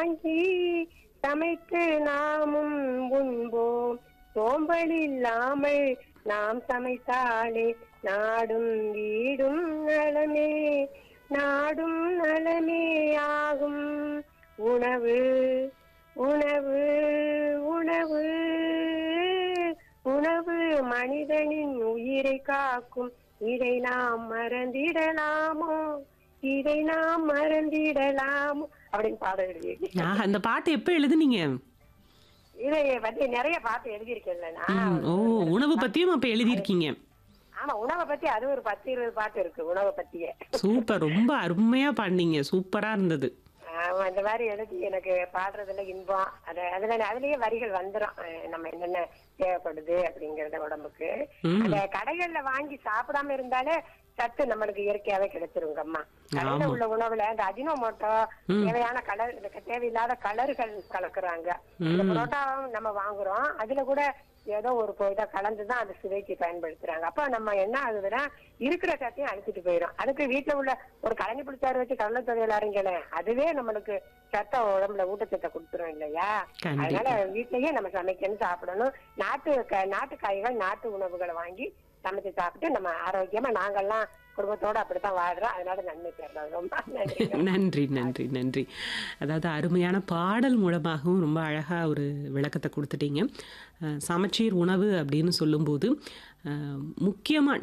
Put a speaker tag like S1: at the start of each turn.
S1: வாங்கி சமைத்து நாமும் உண்போம் சோம்பல் இல்லாமல் நாம் சமைத்தாலே நாடும் வீடும் நலமே நாடும் நலமே ஆகும் உணவு உணவு உணவு உணவு மனிதனின் உயிரை காக்கும் இதை நாம் மறந்திடலாமோ இதை நாம் மறந்திடலாமோ அப்படின்னு பாடம் எழுதியிருக்கேன்
S2: ஆஹா, அந்த பாட்டு எப்ப எழுதுனீங்க
S1: இதை பத்தி நிறைய பாட்டு எழுதியிருக்கேன்ல
S2: ம்,
S1: நான்
S2: ஓ உணவு பத்தியும் அப்ப எழுதியிருக்கீங்க
S1: ஆமா உணவை பத்தி அது ஒரு பத்து இருபது பாட்டு இருக்கு உணவை பத்தியே
S2: சூப்பர் ரொம்ப அருமையா பாடினீங்க சூப்பரா இருந்தது
S1: ஆமா இந்த மாதிரி எழுதி எனக்கு பாடுறதுல இன்பம் அது அதுல அதுலயே வரிகள் வந்துரும் அஹ் நம்ம என்னென்ன தேவைப்படுது அப்படிங்கறத உடம்புக்கு
S2: ம்.
S1: அந்த கடைகள்ல வாங்கி சாப்பிடாம இருந்தாலே சத்து நம்மளுக்கு இயற்கையாவே கிடைச்சிருங்க அம்மா கடையில
S2: ஆமா.
S1: உள்ள உணவுல இந்த அஜினோமோட்டோ தேவையான கலர் தேவையில்லாத கலர்கள் கலக்குறாங்க இந்த புரோட்டாவும் நம்ம வாங்குறோம் அதுல கூட ஏதோ ஒரு இதை கலந்துதான் அது சுவைக்கு பயன்படுத்துறாங்க அப்ப நம்ம என்ன ஆகுதுன்னா இருக்கிற சத்தையும் அழிச்சிட்டு போயிடும் அதுக்கு வீட்டுல உள்ள ஒரு கலனி பிடிச்சாரு வச்சு கடலை தொழில் அறிஞல அதுவே நம்மளுக்கு சத்த உடம்புல ஊட்டச்சத்தை கொடுத்துரும் இல்லையா
S2: கண்டிப்பா.
S1: அதனால வீட்லயே நம்ம சமைக்கணும் சாப்பிடணும் நாட்டு க- நாட்டு காய்கள் நாட்டு உணவுகளை வாங்கி சமைச்சு சாப்பிட்டு நம்ம ஆரோக்கியமா நாங்கெல்லாம் குடும்பத்தோட அப்படித்தான் வாழ்றோம் அதனால நன்மை பெறலாம் ரொம்ப நன்றி
S2: நன்றி நன்றி நன்றி அதாவது அருமையான பாடல் மூலமாகவும் ரொம்ப அழகா ஒரு விளக்கத்தை கொடுத்துட்டீங்க அஹ், சமச்சீர் உணவு அப்படின்னு சொல்லும்போது அஹ், முக்கியமா